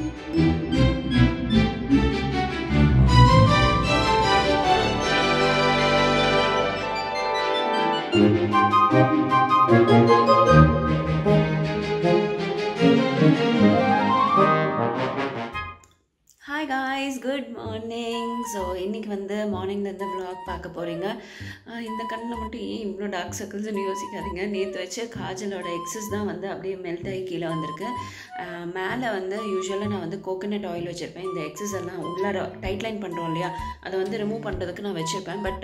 Hi guys good morning so இன்றைக்கி வந்து மார்னிங்லேருந்து vlog பார்க்க போகிறீங்க இந்த கண்ணில் மட்டும் ஏன் இவ்வளோ டார்க் சர்க்கிள்ஸ்னு யோசிக்காதீங்க நேற்று வச்ச காஜலோட எக்ஸஸ் தான் வந்து அப்படியே மெல்ட் ஆகி கீழே வந்திருக்கு அஹ் மேலே வந்து யூஸ்வலாக நான் வந்து கோகோனட் ஆயில் வச்சுருப்பேன் இந்த எக்ஸஸ் எல்லாம் உள்ளார டைட் லைன் பண்ணுறோம் இல்லையா அதை வந்து ரிமூவ் பண்ணுறதுக்கு நான் வச்சுருப்பேன் பட்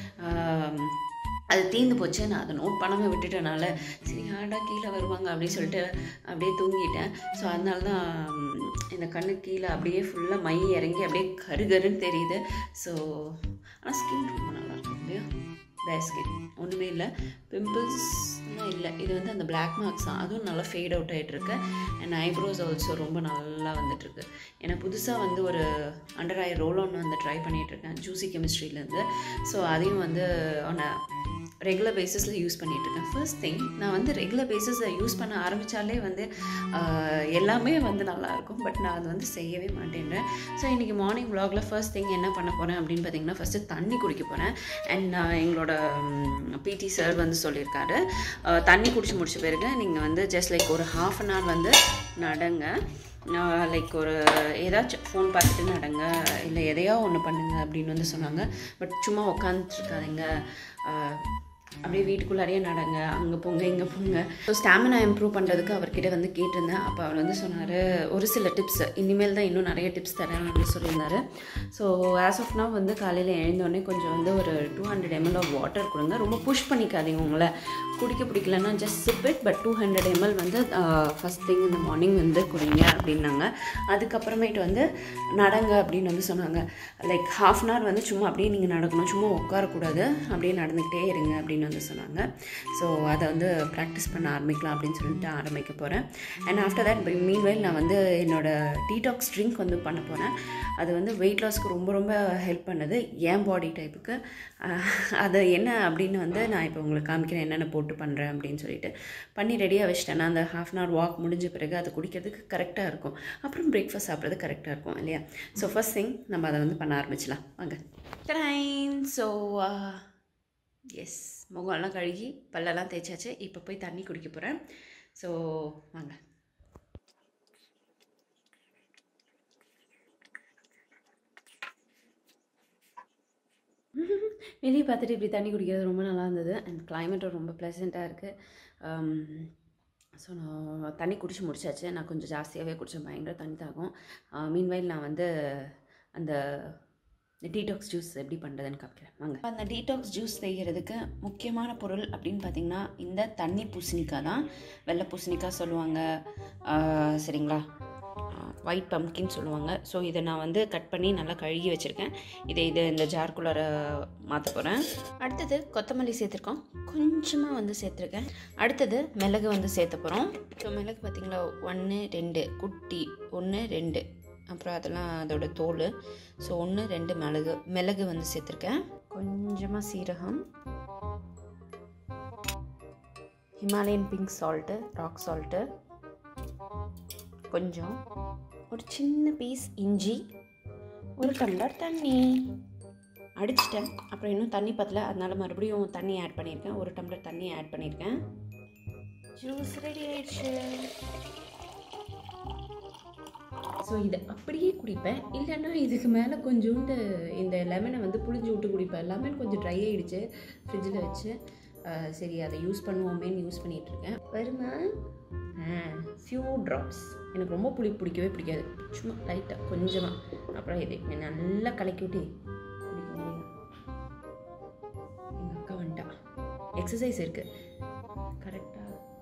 அது தீர்ந்து போச்சு நான் அதை நோட் பண்ணாமல் விட்டுட்டனால சரி ஆடா கீழே வருவாங்க அப்படின்னு சொல்லிட்டு அப்படியே தூங்கிட்டேன் ஸோ அதனால தான் ம், இந்த கண்ணு கீழே அப்படியே ஃபுல்லாக மை இறங்கி அப்படியே கருகருன்னு தெரியுது ஸோ ஆனால் ஸ்கின் ரொம்ப நல்லா இருக்கும் இல்லையா பேர் ஸ்கின் ஒன்றுமே இல்லை பிம்பிள்ஸ்லாம் இல்லை இது வந்து அந்த பிளாக் மார்க்ஸ் தான் அதுவும் நல்லா ஃபேட் அவுட் ஆகிட்டு இருக்கு அண்ட் ஐப்ரோஸ் ஆல்சோ ரொம்ப நல்லா வந்துட்டுருக்கு ஏன்னா புதுசாக வந்து ஒரு அண்டர் ஐ ரோல் ஒன் வந்து ட்ரை பண்ணிகிட்ருக்கேன் ஜூசி கெமிஸ்ட்ரியிலேருந்து ஸோ அதையும் வந்து ஆன ரெகுலர் பேசிஸில் யூஸ் பண்ணிகிட்ருக்கேன் ஃபர்ஸ்ட் திங் நான் வந்து ரெகுலர் பேசிஸில் யூஸ் பண்ண ஆரம்பித்தாலே வந்து ஆஹ், எல்லாமே வந்து நல்லாயிருக்கும் பட் நான் அது வந்து செய்யவே மாட்டேன்றேன் ஸோ இன்றைக்கி மார்னிங் vlogல ஃபர்ஸ்ட் திங் என்ன பண்ண போகிறேன் அப்படின்னு பார்த்தீங்கன்னா ஃபஸ்ட்டு தண்ணி குடிக்க போகிறேன் அண்ட் நான் எங்களோட பிடி சார் வந்து சொல்லியிருக்காரு ஆஹ், தண்ணி குடிச்சு முடிச்ச பிறகு நீங்கள் வந்து ஜஸ்ட் லைக் ஒரு ஹாஃப் அன் ஹவர் வந்து நடங்க லைக் ஒரு ஏதாச்சும் ஃபோன் பார்த்துட்டு நடங்க இல்லை எதையோ ஒன்று பண்ணுங்க அப்படின்னு வந்து சொன்னாங்க பட் சும்மா உட்காந்துருக்காதீங்க அப்படியே வீட்டுக்குள்ளாரையே நடங்க அங்கே போங்க இங்கே போங்க ஸோ ஸ்டாமினா இம்ப்ரூவ் பண்ணுறதுக்கு அவர்கிட்ட வந்து கேட்டிருந்தேன் அப்போ அவர் வந்து சொன்னார் ஒரு சில டிப்ஸ் இனிமேல் தான் இன்னும் நிறைய டிப்ஸ் தரேன் அப்படின்னு சொல்லியிருந்தாரு ஸோ ஆஸ் ஆஃப் now வந்து காலையில் எழுந்தோடனே கொஞ்சம் வந்து ஒரு two hundred ML of water கொடுங்க ரொம்ப புஷ் பண்ணிக்காதீங்க உங்களை குடிக்க பிடிக்கலன்னா just sip it but two hundred ML வந்து ஃபஸ்ட் திங் இந்த மார்னிங் வந்து குடிங்க அப்படின்னாங்க அதுக்கப்புறமேட்டு வந்து நடங்க அப்படின்னு வந்து சொன்னாங்க லைக் ஹாஃப் அன் ஹவர் வந்து சும்மா அப்படியே நீங்கள் நடக்கணும் சும்மா உட்காரக்கூடாது அப்படியே நடந்துக்கிட்டே இருங்க அப்படின்னு வந்து சொன்னாங்க ஸோ அதை வந்து ப்ராக்டிஸ் பண்ண ஆரம்பிக்கலாம் அப்படின்னு சொல்லிட்டு ஆரம்பிக்க போகிறேன் அண்ட் ஆஃப்டர் தட் மீன்வைல் நான் வந்து என்னோட டீடாக்ஸ் ட்ரிங்க் வந்து பண்ண போகிறேன் அது வந்து வெயிட் லாஸ்க்கு ரொம்ப ரொம்ப ஹெல்ப் பண்ணுது என் பாடி டைப்புக்கு அது என்ன அப்படின்னு வந்து நான் இப்போ உங்களுக்கு காமிக்கிறேன் என்னென்ன போட்டு பண்ணுறேன் அப்படின்னு சொல்லிட்டு பண்ணி ரெடியாக வச்சிட்டேன்னா அந்த ஹாஃப் அன் ஹவர் வாக் முடிஞ்ச பிறகு அதை குடிக்கிறதுக்கு கரெக்டாக இருக்கும் அப்புறம் பிரேக்ஃபாஸ்ட் சாப்பிட்றது கரெக்டாக இருக்கும் இல்லையா ஸோ ஃபர்ஸ்ட் திங் நம்ம அதை வந்து பண்ண ஆரம்பிச்சலாம் வாங்க ட்ரைன் ஸோ எஸ் முகம்லாம் கழுகி பல்லெல்லாம் தேய்ச்சாச்சு இப்போ போய் தண்ணி குடிக்க போகிறேன் ஸோ வாங்க வெளியே பார்த்துட்டு இப்படி தண்ணி குடிக்கிறது ரொம்ப நல்லா இருந்தது அண்ட் கிளைமேட்டும் ரொம்ப ப்ளசண்ட்டாக இருக்குது ஸோ நான் தண்ணி குடிச்சு முடிச்சாச்சு நான் கொஞ்சம் ஜாஸ்தியாகவே குடித்தேன் பயங்கர தண்ணி தாகும் மீன்வைல் நான் வந்து அந்த டீடாக்ஸ் ஜூஸ் எப்படி பண்ணுறதுன்னு காமிக்கிறேன் வாங்க அந்த டீடாக்ஸ் ஜூஸ் செய்கிறதுக்கு முக்கியமான பொருள் அப்படின்னு பார்த்தீங்கன்னா இந்த தண்ணி பூசணிக்காய் தான் வெள்ளை பூசணிக்காய் சொல்லுவாங்க ஆஹ் சரிங்களா ஒயிட் பம்கின் சொல்லுவாங்க ஸோ இதை நான் வந்து கட் பண்ணி நல்லா கழுகி வச்சுருக்கேன் இதை இது இந்த ஜார்க்குள்ளார மாற்ற போகிறேன் அடுத்தது கொத்தமல்லி சேர்த்துருக்கோம் கொஞ்சமாக வந்து சேர்த்துருக்கேன் அடுத்தது மிளகு வந்து சேர்த்த போகிறோம் ஸோ மிளகு பார்த்திங்களா ஒன்று ரெண்டு குட்டி ஒன்று ரெண்டு அப்புறம் அதெல்லாம் அதோட தோல் ஸோ ஒன்று ரெண்டு மிளகு மிளகு வந்து சேர்த்துருக்கேன் கொஞ்சமாக சீரகம் Himalayan pink salt rock salt கொஞ்சம் ஒரு சின்ன பீஸ் இஞ்சி ஒரு டம்ளர் தண்ணி அடிச்சிட்டேன் அப்புறம் இன்னும் தண்ணி பத்தல அதனால மறுபடியும் தண்ணி ஆட் பண்ணியிருக்கேன் ஒரு டம்ளர் தண்ணி ஆட் பண்ணியிருக்கேன் ஜூஸ் ரெடி ஆயிடுச்சு ஸோ இதை அப்படியே குடிப்பேன் இல்லைன்னா இதுக்கு மேலே கொஞ்சோண்டு இந்த லெமனை வந்து புளிஞ்சு விட்டு குடிப்பேன் லெமன் கொஞ்சம் ட்ரை ஆகிடுச்சு ஃப்ரிட்ஜில் வச்சு அஹ் சரி அதை யூஸ் பண்ணுவோமேன்னு யூஸ் பண்ணிகிட்ருக்கேன் வருமா ஆ ஃபியூ ட்ராப்ஸ் எனக்கு ரொம்ப புளி பிடிக்கவே பிடிக்காது சும்மா லைட்டாக கொஞ்சமாக அப்புறம் இதை இப்படி நல்லா கலக்கி விட்டு குடிக்க முடியும் எங்கள் அக்கா வந்துட்டா எக்ஸசைஸ் இருக்குது கரெக்டாக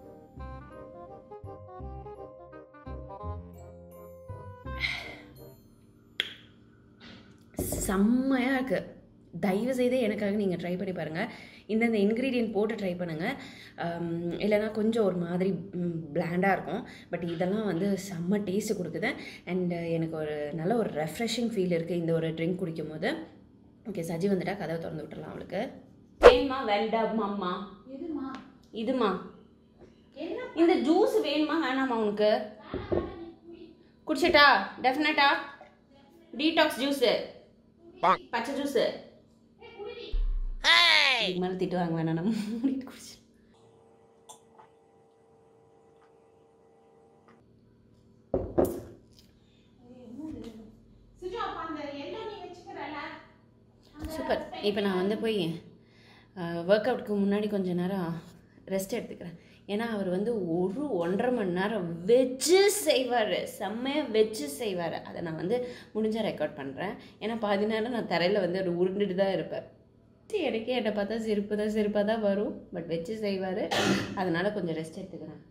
செம்மையாக இருக்குது தயவு செய்து எனக்காக நீங்கள் ட்ரை பண்ணி பாருங்கள் இந்தந்த இன்க்ரீடியன்ட் போட்டு ட்ரை பண்ணுங்கள் இல்லைனா கொஞ்சம் ஒரு மாதிரி பிளாண்டாக இருக்கும் பட் இதெல்லாம் வந்து செம்ம டேஸ்ட்டு கொடுக்குது அண்ட் எனக்கு ஒரு நல்ல ஒரு ரெஃப்ரெஷிங் ஃபீல் இருக்குது இந்த ஒரு ட்ரிங்க் குடிக்கும் போது ஓகே சஜி வந்துட்டா கதவை திறந்து விட்டுறலாம் அவளுக்கு வேணுமா வேண்டாமா அம்மா இதுமா இதுமா என்ன இந்த ஜூஸ் வேணுமா வேணாமா உனக்கு குடிச்சிட்டா டெஃபினட்டா டீடாக்ஸ் ஜூஸு பச்சை ஜூஸு இதுக்கு மேலே திட்டு வாங்க வேணாம் நம்ம மூடிட்டு குடிச்சு சூப்பர் இப்போ நான் வந்து போய் ஒர்க் அவுட்டுக்கு முன்னாடி கொஞ்ச நேரம் ரெஸ்ட் எடுத்துக்கிறேன் ஏன்னா அவர் வந்து ஒரு ஒன்றரை மணி நேரம் வெஜ்ஜு செய்வார் செம்மையாக வெஜ்ஜு செய்வார் அதை நான் வந்து முடிஞ்சால் ரெக்கார்ட் பண்ணுறேன் ஏன்னா பாதி நேரம் நான் தரையில் வந்து ஒரு உருண்டுட்டு தான் இருப்பேன் சரி, எனக்கே என்னை பார்த்தா சிரிப்பு தான் சிரிப்பாக தான் வரும் பட் வெஜ்ஜு செய்வார் அதனால் கொஞ்சம் ரெஸ்ட் எடுத்துக்கிறேன்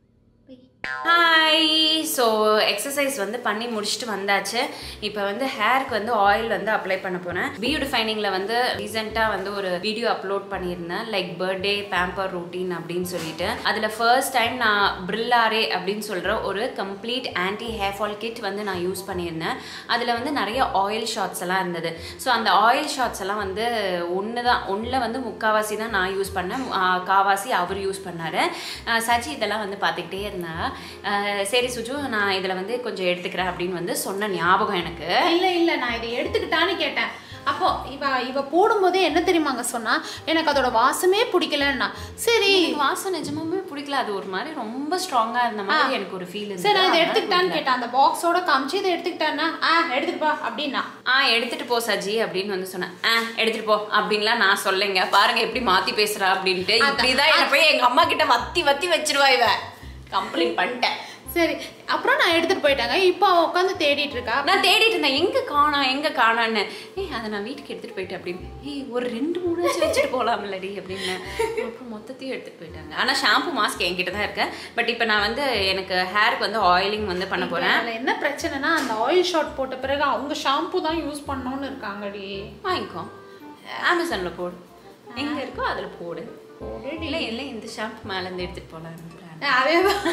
ஹாய் ஸோ எக்ஸசைஸ் வந்து பண்ணி முடிச்சுட்டு வந்தாச்சு இப்போ வந்து ஹேருக்கு வந்து ஆயில் வந்து அப்ளை பண்ண போகிறேன் பியூட்டிஃபைனிங்கில் வந்து ரீசெண்டாக வந்து ஒரு வீடியோ அப்லோட் பண்ணியிருந்தேன் லைக் பர்த்டே பேம்பர் ரூட்டீன் அப்படின்னு சொல்லிட்டு அதில் ஃபர்ஸ்ட் டைம் நான் பிரில்லாரே அப்படின்னு சொல்கிற ஒரு complete anti hair fall kit வந்து நான் யூஸ் பண்ணியிருந்தேன் அதில் வந்து நிறைய ஆயில் ஷாட்ஸ் எல்லாம் இருந்தது ஸோ அந்த ஆயில் ஷாட்ஸ் எல்லாம் வந்து ஒன்று தான் ஒன்றில் வந்து முக்காவாசி தான் நான் யூஸ் பண்ணேன் ஆ, காவாசி அவர் யூஸ் பண்ணார் சச்சி இதெல்லாம் வந்து பார்த்துக்கிட்டே இருந்தா அஹ் சரி சுஜு நான் இதில் வந்து கொஞ்சம் எடுத்துக்கிறேன் அப்படின்னு வந்து சொன்ன ஞாபகம் எனக்கு இல்ல இல்ல நான் இதை எடுத்துக்கிட்டான்னு கேட்டேன் அப்போ இவ இவ போடும்போதே என்ன தெரியுமாங்க சொன்னா எனக்கு அதோட வாசமே பிடிக்கலன்னா சரி எனக்கு வாசம் நிஜமாவே பிடிக்கல அது ஒரு மாதிரி ரொம்ப ஸ்ட்ராங்காக இருந்த மாதிரி எனக்கு ஒரு ஃபீல் சரி நான் இதை இருந்தது எடுத்துக்கிட்டான்னு கேட்டேன் அந்த பாக்ஸோட காமிச்சு இதை எடுத்துக்கிட்டான்னா ஆ எடுத்துட்டு பா அப்படின்னா ஆ எடுத்துட்டு போ சஜி அப்படின்னு வந்து சொன்னேன் ஆ எடுத்துட்டு போ அப்படின்லாம் நான் சொல்லைங்க பாருங்க எப்படி மாத்தி பேசுறா அப்படின்ட்டு இப்படிதான் என்ன போய் எங்க அம்மா கிட்ட வத்தி வத்தி வச்சிருவா இவ கம்ப்ளைண்ட் பண்ணிட்டேன் சரி அப்புறம் நான் எடுத்துட்டு போயிட்டாங்க இப்போ அவ உட்காந்து தேடிட்டு இருக்கா நான் தேடிட்டு இருந்தேன் எங்க காணோம் எங்க காணோன்னு ஏய் அதை நான் வீட்டுக்கு எடுத்துட்டு போயிட்டேன் அப்படின்னு ஏய் ஒரு ரெண்டு மூணு வச்சு வச்சுட்டு போலாம்லடி அப்படின்னு அப்புறம் மொத்தத்தையும் எடுத்துட்டு போயிட்டாங்க ஆனா ஷாம்பு மாஸ்க் என்கிட்ட தான் இருக்கு பட் இப்போ நான் வந்து எனக்கு ஹேருக்கு வந்து ஆயிலிங் வந்து பண்ண போறேன் அதுல என்ன பிரச்சனைனா அந்த ஆயில் ஷாட் போட்ட பிறகு அவங்க ஷாம்பு தான் யூஸ் பண்ணணும்னு இருக்காங்கடி வாங்கிக்கோ அமேசான்ல போடு எங்க இருக்கோ அதுல போடு இல்லை இல்லை இந்த ஷாம்பு மேல இருந்து எடுத்துட்டு போலாம் அதேதான்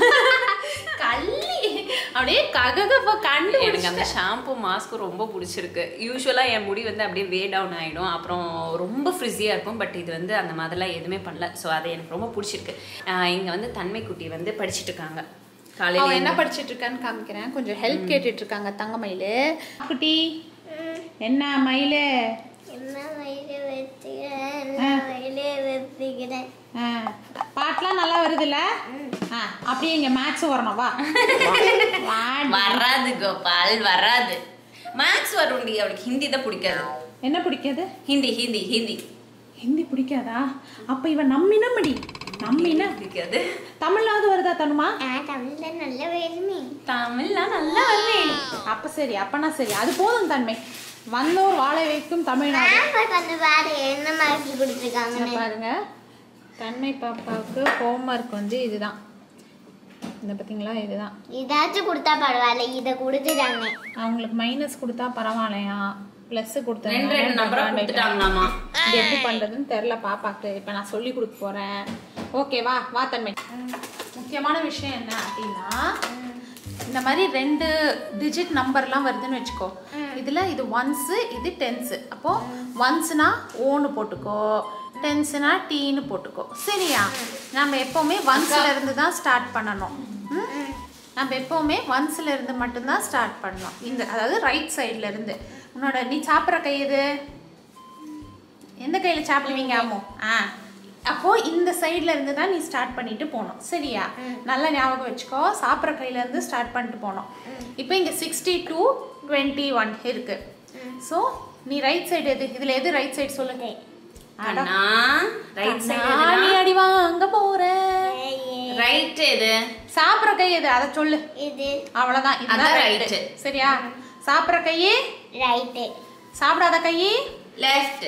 கள்ளி அப்படியே கககப்ப கண்டு எனக்கு அந்த ஷாம்பு மாஸ்க் ரொம்ப பிடிச்சிருக்கு யூஸ்வலாக என் முடி வந்து அப்படியே வே டவுன் ஆகிடும் அப்புறம் ரொம்ப ஃப்ரிஸியாக இருக்கும் பட் இது வந்து அந்த மாதிரிலாம் எதுவுமே பண்ணல ஸோ அது எனக்கு ரொம்ப பிடிச்சிருக்கு இங்கே வந்து தன்மை குட்டி வந்து படிச்சிட்டு இருக்காங்க அவன் காலையில் என்ன படிச்சிட்டு இருக்கான்னு காமிக்கிறேன் கொஞ்சம் ஹெல்ப் கேட்டுட்டு இருக்காங்க தங்க மயிலு குட்டி என்ன மயிலு என்ன மயிலே வெச்சுக்கிறேன் என்ன மயிலே வெச்சுக்கிறேன் ஆ, பாட்டுலாம் நல்லா வருதுல்ல ஆ, அப்படியே இங்க மேக்ஸ் வரணும் வா வாடி. வராது கோபால் வராது மேக்ஸ் வரும்டி அவளுக்கு ஹிந்தி தான் பிடிக்காது என்ன பிடிக்காது ஹிந்தி ஹிந்தி ஹிந்தி ஹிந்தி பிடிக்காதா அப்ப இவன் நம்மின மடி நம்மின பிடிக்காது தமிழாவது வருதா தனுமா நான் தமிழ்ல நல்ல வேணுமே தமிழ்லாம் நல்லா வருவேன் அப்ப சரி அப்பனா சரி அது போதும் தன்மை வந்தோர் வாழை வைக்கும் தமிழ்நாடு ஆம்பர் வந்து பாரு என்ன மார்க் கொடுத்துருக்காங்கன்னு இங்க பாருங்க தன்மை பாப்பாவுக்கு ஹோம்ஒர்க் வந்து இதுதான் இந்த பார்த்தீங்களா இதுதான் இதாச்சும் கொடுத்தா பரவாயில்ல இதை கொடுத்துட்டாங்க அவங்களுக்கு மைனஸ் கொடுத்தா பரவாயில்லையா ப்ளஸ் கொடுத்தா ரெண்டு ரெண்டு நம்பரா கொடுத்துட்டாங்களாமா இது எப்படி பண்றதுன்னு தெரில பாப்பாக்கு இப்போ நான் சொல்லி கொடுக்க போறேன் ஓகேவா வா தன்மை முக்கியமான விஷயம் என்ன அப்படின்னா இந்த மாதிரி ரெண்டு டிஜிட் நம்பர்லாம் வருதுன்னு வச்சுக்கோ இதுல இது ஒன்ஸு இது டென்ஸு அப்போ ஒன்ஸ்னா ஓன்னு போட்டுக்கோ டென்ஸ்னா டீன்னு போட்டுக்கோ சரியா நம்ம எப்பவுமே ஒன்ஸ்ல இருந்து தான் ஸ்டார்ட் பண்ணணும் ம்? நம்ம எப்பவுமே ஒன்ஸ்ல இருந்து மட்டும்தான் ஸ்டார்ட் பண்ணணும் இந்த அதாவது ரைட் சைடுல இருந்து உன்னோட நீ சாப்பிட்ற கை எது எந்த கையில் சாப்பிடுவீங்க ஆமோ ஆ அப்போ இந்த சைடுல இருந்து தான் நீ ஸ்டார்ட் பண்ணிட்டு போகணும் சரியா நல்லா ஞாபகம் வச்சுக்கோ சாப்பிட்ற கையில இருந்து ஸ்டார்ட் பண்ணிட்டு போகணும் இப்போ இங்க சிக்ஸ்டி டூ டுவெண்ட்டி ஒன் இருக்கு ஸோ நீ ரைட் சைடு எது இதுல எது ரைட் சைடு சொல்லுங்க அண்ணா ரைட் சைடு நானே அடி வாங்க போறேன் ரைட் இது சாப்பிட்ற கை எது அதை சொல்லு இது அவ்வளவுதான் இதுதான் அதான் right. right. சரியா சாப்பிட்ற கையே ரைட்டு சாப்பிடாத கையே லெஃப்ட்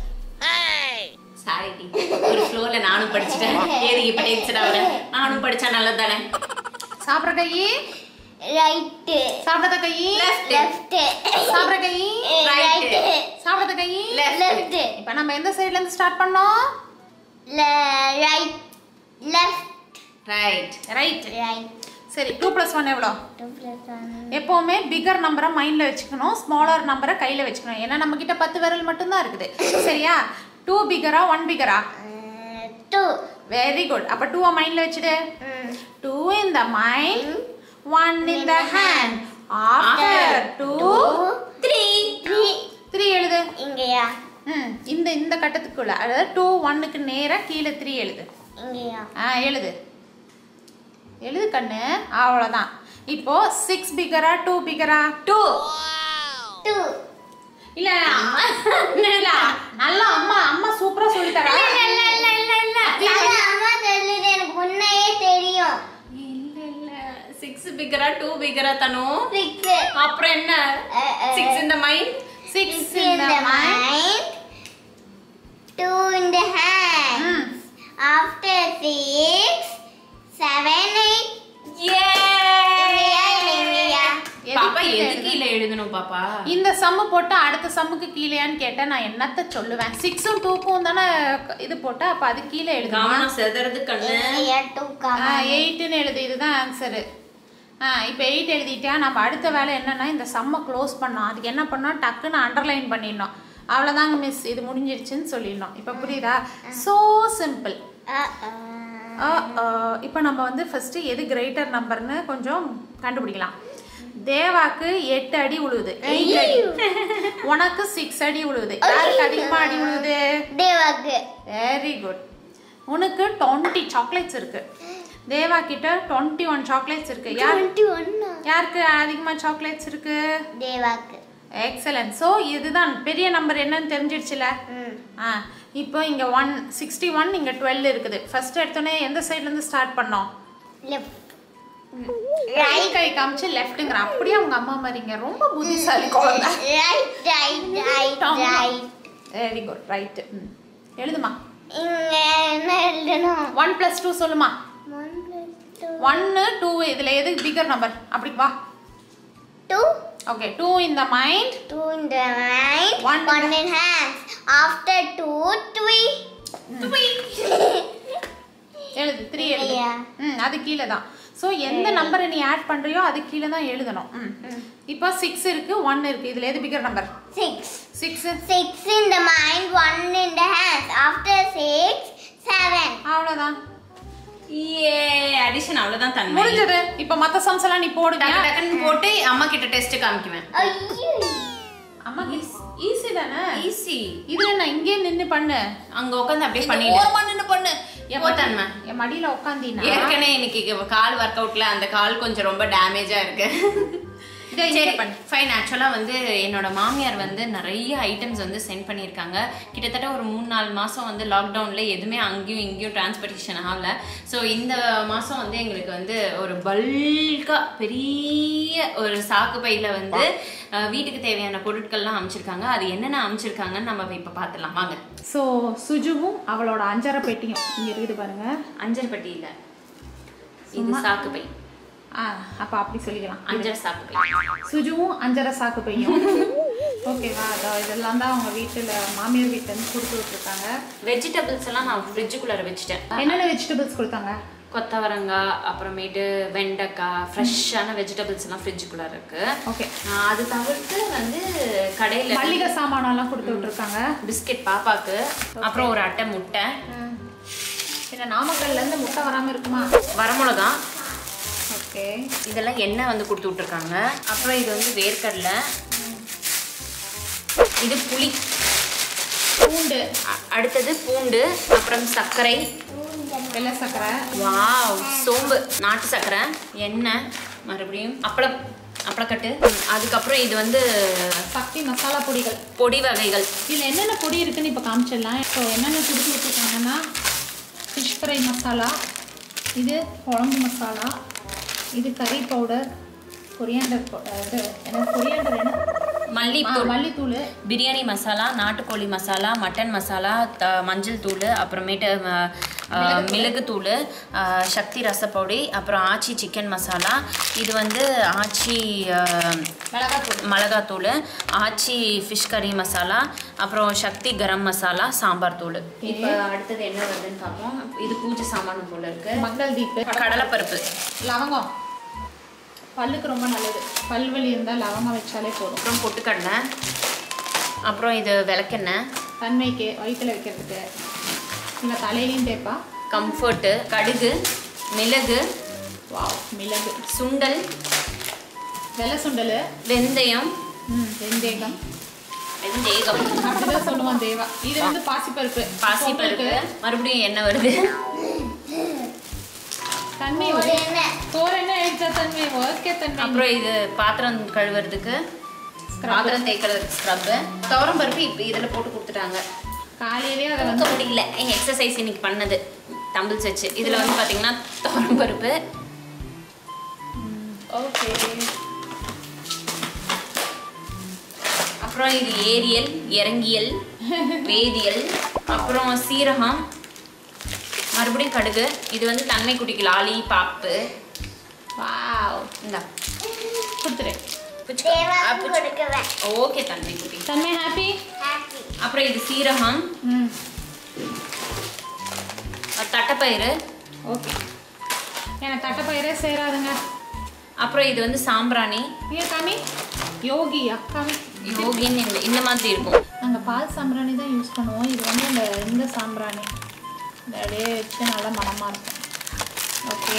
சாரி ஒரு ஃப்ளோல நானும் படிச்சிட்டேன் ஏறி இப்ப டென்ஷன் ஆகுற நானும் படிச்சா நல்லது தானே சாப்பிட்ற கையே ரைட்டு சாப்பிடாத கையே லெஃப்ட் லெஃப்ட் சாப்பிட்ற கையே ரைட் சாப்பிடாத கையே லெஃப்ட் இப்போ நம்ம எந்த சைடுல இருந்து ஸ்டார்ட் பண்ணோம் right left right right right சரி டூ ப்ளஸ் ஒன் எவ்வளோ டூ ப்ளஸ் ஒன் எப்போவுமே பிகர் நம்பரை மைண்டில் வச்சுக்கணும் ஸ்மாலர் நம்பரை கையில் வச்சுக்கணும் ஏன்னா நம்ம கிட்ட பத்து விரல் மட்டும்தான் இருக்குது சரியா டூ பிகரா ஒன் பிகரா டூ வெரி குட் அப்போ டூவை மைண்டில் வச்சுடு two in the mind one in the hand after two three three three எழுது இங்கயா ம் இந்த இந்த கட்டத்துக்குள்ள அதாவது டூ ஒன்னுக்கு நேராக கீழே த்ரீ எழுது இங்கயா ஆ எழுது எழுது கண்ணு அவ்வளோதான் இப்போ சிக்ஸ் பிகரா டூ பிகரா டூ டூ இல்ல இல்ல நல்லா அம்மா அம்மா சூப்பரா சொல்லி தரா இல்ல இல்ல இல்ல இல்ல அது அம்மா சொல்லுது எனக்கு முன்னையே தெரியும் இல்ல இல்ல சிக்ஸ் பிகரா டூ பிகரா தனு சிக்ஸ் அப்புறம் என்ன சிக்ஸ் இந்த mind six Six in the mind, two in the hand. ம் After six, seven, eight. இல்லையா, இல்லையா? பாப்பா எதுக்கு எது எழுது? கீழே எழுதணும் பாப்பா இந்த சம்மு போட்டு அடுத்த சம்முக்கு கீழேயான்னு கேட்டா நான் என்னத்த சொல்லுவேன் சிக்ஸும் டூக்கும் தானே இது போட்டா அப்ப அது கீழே எழுதுமா கவனம் செதறது கண்ணு இல்லையா, two comma. எயிட்டுன்னு எழுது இதுதான் ஆன்சரு ஆ இப்போ எயிட் எழுதிட்டா நம்ம அடுத்த வேலை என்னன்னா இந்த சம்மை க்ளோஸ் பண்ணோம் அதுக்கு என்ன பண்ணோம் டக்குன்னு அண்டர்லைன் பண்ணிடணும் அவ்வளோதாங்க மிஸ் இது முடிஞ்சிருச்சுன்னு சொல்லிடணும் இப்போ புரியுதா ஸோ சிம்பிள் Uh-uh. இப்போ நம்ம வந்து ஃபஸ்ட்டு எது கிரேட்டர் நம்பர்னு கொஞ்சம் கண்டுபிடிக்கலாம் தேவாக்கு எட்டு அடி உழுவுது எயிட் அடி உனக்கு சிக்ஸ் அடி உழுவுது யாருக்கு அதிகமாக அடி உழுவுது தேவாக்கு வெரி குட் உனக்கு டுவெண்ட்டி சாக்லேட்ஸ் இருக்கு தேவா கிட்ட டுவெண்ட்டி ஒன் சாக்லேட்ஸ் இருக்கு யார் டுவெண்ட்டி ஒன் யாருக்கு அதிகமாக சாக்லேட்ஸ் இருக்கு தேவாக்கு எக்ஸலன்ட் ஸோ இதுதான் பெரிய நம்பர் என்னன்னு தெரிஞ்சிடுச்சுல ம். ஆ இப்போ இங்கே ஒன் சிக்ஸ்டி ஒன் இங்கே டுவெல் இருக்குது ஃபர்ஸ்ட் எடுத்தோன்னே எந்த சைட்லேருந்து ஸ்டார்ட் பண்ணோம் left ரைட் கை காமிச்சு லெஃப்ட்டுங்கிற அப்படியே அவங்க அம்மா மாதிரிங்க ரொம்ப புத்திசாலி குழந்தை right right right right very good right எழுதுமா இங்க என்ன எழுதணும் ஒன் ப்ளஸ் டூ சொல்லுமா one plus two ஒன்று டூ இதில் எது பிகர் நம்பர் அப்படி வா two ஓகே டூ இந்த mind two in the mind One one, in in hands after two three three எழுது த்ரீ எழுது இல்லையா? ம் அது கீழே தான் ஸோ எந்த நம்பரை நீ ஆட் பண்ணுறியோ அது கீழே தான் எழுதணும் ம் இப்போ சிக்ஸ் இருக்கு ஒன் இருக்கு இதில் எது figure number six six six in the mind one in the hands after six seven அவ்வளோதான் ஏ அடிஷன் அவ்வளவுதான் தன்மை முடிஞ்சது இப்போ மற்ற சம்ஸ் எல்லாம் நீ போடுவியா டக்கு டக்குன்னு போட்டு அம்மா கிட்ட டெஸ்ட் காமிக்குவேன் ஐயோ அம்மா ஈஸி தானே ஈஸி இதுல நான் இங்கே நின்று பண்ணு அங்க உட்காந்து அப்படியே இந்த பண்ணிடு ஓரமா நின்னு பண்ணு என் போ மடி- தன்மை. என் மடியில உட்காந்தீனா ஏற்கனவே இன்னைக்கு கால் ஒர்க் அவுட்ல அந்த கால் கொஞ்சம் ரொம்ப டேமேஜா இருக்கு இதை இங்கே சரி பண்ணு ஃபைன் ஆக்சுவலாக வந்து என்னோட மாமியார் வந்து நிறைய ஐட்டம்ஸ் வந்து சென்ட் பண்ணியிருக்காங்க கிட்டத்தட்ட ஒரு மூணு நாலு மாதம் வந்து லாக்டவுனில் எதுவுமே அங்கேயும் இங்கேயும் டிரான்ஸ்போர்ட்டேஷன் ஆகல ஸோ இந்த மாதம் வந்து எங்களுக்கு வந்து ஒரு பல்காக பெரிய ஒரு சாக்கு பையில் வந்து அஹ், வீட்டுக்கு தேவையான பொருட்கள்லாம் அமைச்சிருக்காங்க அது என்னென்ன அமைச்சிருக்காங்கன்னு நம்ம இப்போ பார்த்துலாம் வாங்க ஸோ சுஜுவும் அவளோட அஞ்சரை பெட்டியும் இங்க இருக்குது பாருங்க அஞ்சர் பட்டி இல்லை இது சாக்கு பை ஆ அப்ப அப்படி சொல்லிக்கலாம் அஞ்சரை சாக்கு பை சுஜுவும் அஞ்சரை சாக்கு பையும் ஓகேவா அதோ இதெல்லாம் தான் அவங்க வீட்டில் மாமியார் வீட்டிலேருந்து கொடுத்து விட்டுருக்காங்க வெஜிடபிள்ஸ் எல்லாம் நான் ஃப்ரிட்ஜுக்குள்ளார வச்சுட்டேன் என்னென்ன வெஜிடபிள்ஸ் கொடுத்தாங்க கொத்தவரங்காய் அப்புறமேட்டு வெண்டைக்காய் ஃப்ரெஷ்ஷான வெஜிடபிள்ஸ் எல்லாம் ஃப்ரிட்ஜுக்குள்ளார இருக்கு ஓகே ஆஹ் அது தவிர்த்து வந்து கடையில் மல்லிகை சாமானெல்லாம் கொடுத்து விட்டுருக்காங்க பிஸ்கெட் பாப்பாக்கு அப்புறம் ஒரு அட்டை முட்டை பின்ன நாமக்கல்லேருந்து முட்டை வராமல் இருக்குமா வரமிளகா ஓகே இதெல்லாம் எண்ணெய் வந்து கொடுத்து விட்ருக்காங்க அப்புறம் இது வந்து வேர்க்கடலை இது புளி பூண்டு அ- அடுத்தது பூண்டு அப்புறம் சர்க்கரை வெள்ளை சக்கரை வாவ் சோம்பு நாட்டு சர்க்கரை எண்ணெய் மறுபடியும் அப்பளம் அப்பளக்கட்டு அதுக்கப்புறம் இது வந்து சக்தி மசாலா பொடிகள் பொடி வகைகள் இதில் என்னென்ன பொடி இருக்குன்னு இப்போ காமிச்சிடலாம் இப்போ என்னென்ன கொடுத்து விட்டுருக்காங்கன்னா ஃபிஷ் ஃப்ரை மசாலா இது குழம்பு மசாலா இது கறி பவுடர் கொரியாண்டர் இது என்ன கொரியாண்டர் என்ன ஆ, மல்லித்தூள் மல்லித்தூள் பிரியாணி மசாலா நாட்டுக்கோழி மசாலா மட்டன் மசாலா த மஞ்சள் தூள் அப்புறமேட்டு அஹ், அஹ், மிளகுத்தூள் அஹ், சக்தி ரசப்பொடி அப்புறம் ஆச்சி சிக்கன் மசாலா இது வந்து ஆச்சி அஹ், மிளகாத்தூள் மிளகாத்தூள் ஆச்சி ஃபிஷ் கறி மசாலா அப்புறம் சக்தி கரம் மசாலா சாம்பார் தூள் இப்போ அடுத்தது என்ன வருதுன்னு பார்ப்போம் இது பூஜை சாமான் போல இருக்கு மங்கள் தீப்பு கடலைப்பருப்பு லவங்கம் பல்லுக்கு ரொம்ப நல்லது பல்வலி இருந்தால் லவங்கம் வச்சாலே போதும் அப்புறம் பொட்டுக்கடலை அப்புறம் இது விளக்கெண்ணெய் தன்மைக்கு வயிற்றுல வைக்கிறதுக்கு இல்லை தலையிலையும் தேய்ப்பா கம்ஃபர்ட்டு கடுகு மிளகு வாவ் மிளகு சுண்டல் வெள்ளை சுண்டல் வெந்தயம் ம் வெந்தேகம் வெந்தேகம் அப்படிதான் சொல்லுவான் தேவா இது வந்து பாசிப்பருப்பு பாசிப்பருப்பு மறுபடியும் எண்ணெய் வருது தண்ணி ஒரு எண்ணெய் தோர் என்ன எடுத்த தன்மை ஓகே தன்மை அப்புறம் இது பாத்திரம் கழுவுறதுக்கு பாத்திரம் தேய்க்கிறதுக்கு ஸ்க்ரப்பு துவரம் பருப்பு இப்போ இதில் போட்டு கொடுத்துட்டாங்க காலையிலேயே அதை வந்து தூக்க முடியல எக்ஸசைஸ் இன்னைக்கு பண்ணது டம்பிள்ஸ் வச்சு இதில் வந்து பார்த்தீங்கன்னா துவரம் பருப்பு ஓகே அப்புறம் இது ஏரியல் இறங்கியல் வேதியல் அப்புறம் சீரகம் மறுபடியும் கடுகு இது வந்து தன்மை குட்டிக்கு லாலி பாப்பு வாவ் இந்தா தேவாக்கு பிடிச்சிக்கோ கொடுக்குவேன் ஓகே தன்மை குட்டி தன்மை ஹாப்பி ஹாப்பி அப்புறம் இது சீரகம் ம் அது தட்டைப்பயிறு ஓகே எனக்கு தட்டைப்பயிரே சேராதுங்க அப்புறம் இது வந்து சாம்பிராணி ஏன் காமி யோகியா காமி யோகின்னு இந்த இந்த மாதிரி இருக்கும் நாங்கள் பால் சாம்பிராணி தான் யூஸ் பண்ணுவோம் இது வந்து இந்த இந்த சாம்பிராணி இந்த அப்படியே வச்சு நல்லா மனமாக இருக்கும் ஓகே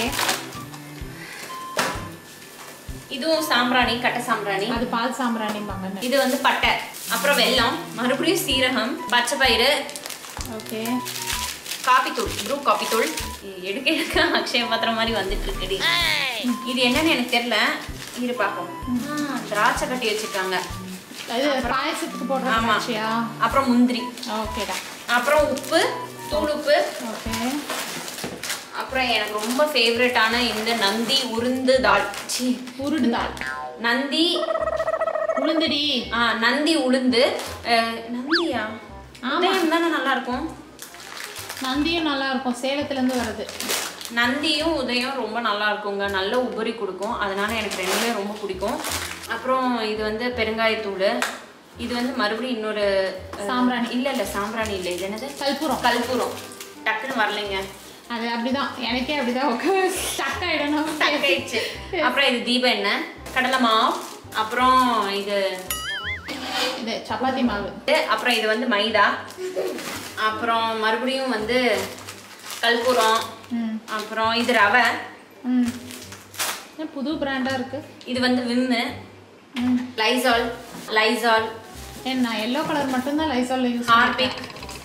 இதுவும் சாம்பிராணி கட்டை சாம்பிராணி அது பால் சாம்பிராணிம்பாங்க இது வந்து பட்டை அப்புறம் வெல்லம் மறுபடியும் சீரகம் பச்சை பயிறு ஓகே காப்பித்தூள் ப்ரூ காப்பித்தூள் எடுக்க எடுக்க அக்ஷய பாத்திரம் மாதிரி வந்துட்டு இருக்குடி இது என்னன்னு எனக்கு தெரியல இரு பார்ப்போம் ஆ, திராட்சை கட்டி வச்சிருக்காங்க அது பாயசத்துக்கு போடுற ஆமா. திராட்சையா அப்புறம் முந்திரி ஓகேடா அப்புறம் உப்பு தூள் உப்பு ஓகே அப்புறம் எனக்கு ரொம்ப ஃபேவரட்டான இந்த நந்தி உருந்து தால் சி உருடுதாள் நந்தி உளுந்தடி ஆ நந்தி உளுந்து அஹ், நந்தியா ஆமா. உதயம் தானே நல்லா இருக்கும் நந்தியும் நல்லா இருக்கும் சேலத்துலேருந்து வருது நந்தியும் உதயம் ரொம்ப நல்லா இருக்குங்க நல்ல உபரி கொடுக்கும் அதனால எனக்கு ரெண்டுமே ரொம்ப பிடிக்கும் அப்புறம் இது வந்து பெருங்காயத்தூள் இது வந்து மறுபடியும் இன்னொரு அஹ், சாம்பிராணி. இல்ல இல்ல சாம்பிராணி இல்ல இது என்னது கற்பூரம் கல்பூரம் டக்குன்னு வரலைங்க அது அப்படிதான் எனக்கே அப்படிதான் உட்காந்து ஸ்டக் ஆயிடணும் டக்காயிடுச்சு அப்புறம் இது தீப எண்ணெய் கடலை மாவு அப்புறம் இது இது சப்பாத்தி மாவு இது, அப்புறம் இது வந்து மைதா அப்புறம் மறுபடியும் வந்து கல்பூரம் ம் அப்புறம் இது ரவை ம் என்ன புது பிராண்டாக இருக்கு இது வந்து விம்மு ம் லைசால் லைசால் ஏன் நான் எல்லோ கலர் மட்டும்தான் லைசால்ல யூஸ் ஹார்பிக்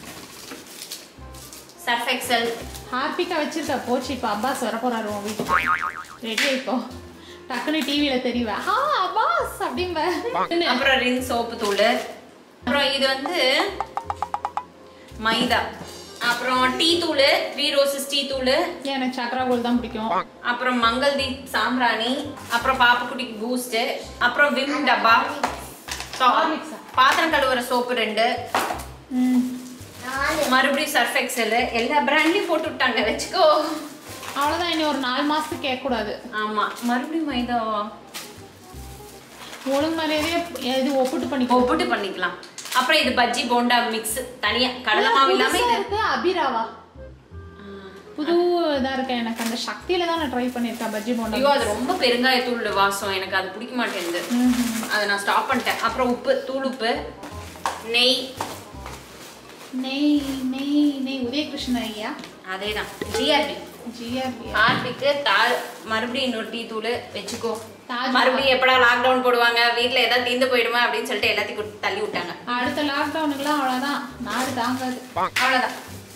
சர்ஃப் எக்ஸல் ஹார்பிக்கா வச்சிருக்க போச்சு இப்போ அப்பாஸ் வர போறாரு உன் வீட்டுக்கு ரெடி ஆயிக்கோ டக்குன்னு டிவியில் தெரியுவ ஆ அப்பாஸ் அப்படிம்ப அப்புறம் ரின் சோப்பு தூள் அப்புறம் இது வந்து மைதா அப்புறம் டீ தூள் த்ரீ ரோசஸ் டீ தூள் எனக்கு சக்கரா கோல் தான் பிடிக்கும் அப்புறம் மங்கள்தீப் சாம்பிராணி அப்புறம் பாப்புக்குட்டிக்கு பூஸ்ட் அப்புறம் விம் டப்பா So, Horlicks ஆ? பாத்திரம் கழுவுற சோப்பு ரெண்டு ம் நாலு மறுபடியும் சர்ஃப் எக்ஸல் எல்லா பிராண்ட்லயும் போட்டு விட்டாங்க வச்சுக்கோ அவ்வளோதான் இனி ஒரு நாலு மாதத்துக்கு கேட்கக்கூடாது ஆமா மறுபடியும் மைதாவா ஒழுங்கு மரியாதையே இது ஒப்பிட்டு பண்ணிக்கோ ஒப்பிட்டு பண்ணிக்கலாம் அப்புறம் இது பஜ்ஜி போண்டா மிக்ஸ் தனியா கடலை மாவு இல்லாம புதுசா இது இருக்கு அபிராவா புது இதா இருக்கு எனக்கு அந்த சக்தியில தான் நான் ட்ரை பண்ணிருக்கேன் பஜ்ஜி போண்டா ஐயோ அது ரொம்ப பெருங்காயத்தூள் வாசம் எனக்கு அது பிடிக்க மாட்டேங்குது ம்ஹும். அதை நான் ஸ்டாப் பண்ணிட்டேன் அப்புறம் உப்பு தூள் உப்பு நெய் நெய் நெய் நெய் உதயகிருஷ்ண ஐயா அதே தான் ஜிஆர்பி ஜிஆர்பி ஹார்பிக்கு தால் மறுபடியும் இன்னொரு டீ தூள் வச்சுக்கோ தாஜ் மறுபடியும் எப்படா லாக்டவுன் போடுவாங்க வீட்ல ஏதாவது தீந்து போயிடுமா அப்படின்னு சொல்லிட்டு எல்லாத்தையும் கொடுத்து தள்ளி விட்டாங்க அடுத்த லாக்டவுனுக்குலாம் அவ்வளோதான் நாடு தாங்காது அவ்வளவுதான்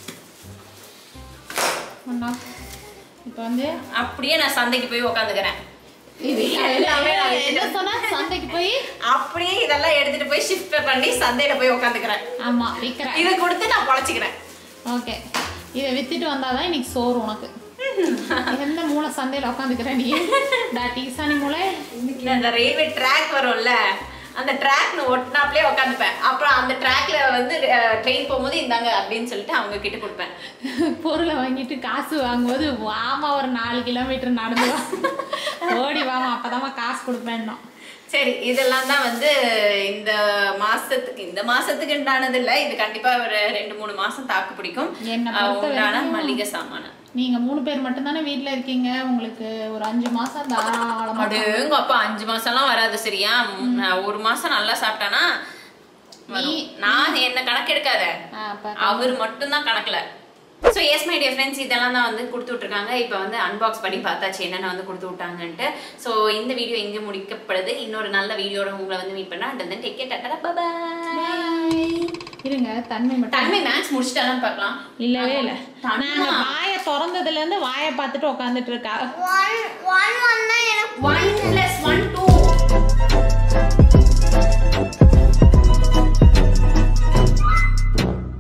ஒன்றா இப்போ வந்து அப்படியே நான் சந்தைக்கு போய் உக்காந்துக்கிறேன் இது எல்லாமே நான் என்ன சொன்னா சந்தைக்கு போய் அப்படியே இதெல்லாம் எடுத்துட்டு போய் ஷிஃப்ட் பண்ணி சந்தையில போய் உக்காந்துக்கிறேன் ஆமா விற்கிறேன் இதை கொடுத்து நான் பொழைச்சிக்கிறேன் ஓகே இதை வித்துட்டு வந்தாதான் இன்னைக்கு சோறு உனக்கு எந்த மூளை சந்தையில உட்காந்துக்கிற நீ டா டீசானி மூளை இந்த அந்த ரயில்வே ட்ராக் வரும்ல அந்த ட்ராக் ஒட்டினாப்லயே உட்காந்துப்பேன் அப்புறம் அந்த ட்ராக்ல வந்து ட்ரெயின் போகும்போது இந்தாங்க அப்படின்னு சொல்லிட்டு அவங்க கிட்ட கொடுப்பேன் பொருளை வாங்கிட்டு காசு வாங்கும்போது வாமா ஒரு நாலு கிலோமீட்டர் நடந்து வா ஓடி வாமா அப்பதாம்மா காசு கொடுப்பேன்னோம் சரி இதெல்லாம் தான் வந்து இந்த மாசத்துக்கு இந்த மாசத்துக்கு உண்டானது இல்ல இது கண்டிப்பா ஒரு ரெண்டு மூணு மாசம் தாக்கு பிடிக்கும் என்னை அஹ், பொறுத்த உண்டான வரைக்கும் மளிகை சாமான நீங்க மூணு பேர் மட்டும் தானே வீட்டுல இருக்கீங்க உங்களுக்கு ஒரு அஞ்சு மாசம் தாராளமா அடேங்க அப்பா அஞ்சு மாசம்லாம் வராது சரியா ம், நான் ஒரு மாசம் நல்லா சாப்பிட்டானா வரும். நீ- நான் என்ன கணக்கு எடுக்காத ஆ, அப்ப அவர் மட்டும்தான் கணக்குல so yes my dear friends இதெல்லாம் தான் வந்து கொடுத்து விட்ருக்காங்க இப்போ வந்து அன்பாக்ஸ் பண்ணி பார்த்தாச்சு என்னென்ன வந்து கொடுத்து விட்டாங்கன்ட்டு ஸோ இந்த வீடியோ இங்கே முடிக்கப்படுது இன்னொரு நல்ல வீடியோட உங்களை வந்து மீட் பண்ணா and then take care tata bye இருங்க தன்மை மட்டும் தன்மை மேக்ஸ் முடிச்சிட்டாலும் பார்க்கலாம் இல்லவே இல்லை தன்மை. நாங்க வாயை திறந்ததுல இருந்து வாயை பார்த்துட்டு உட்காந்துட்டு இருக்கா ஒன் ஒன் ஒன்னா எனக்கு ஒன் பிளஸ் ஒன்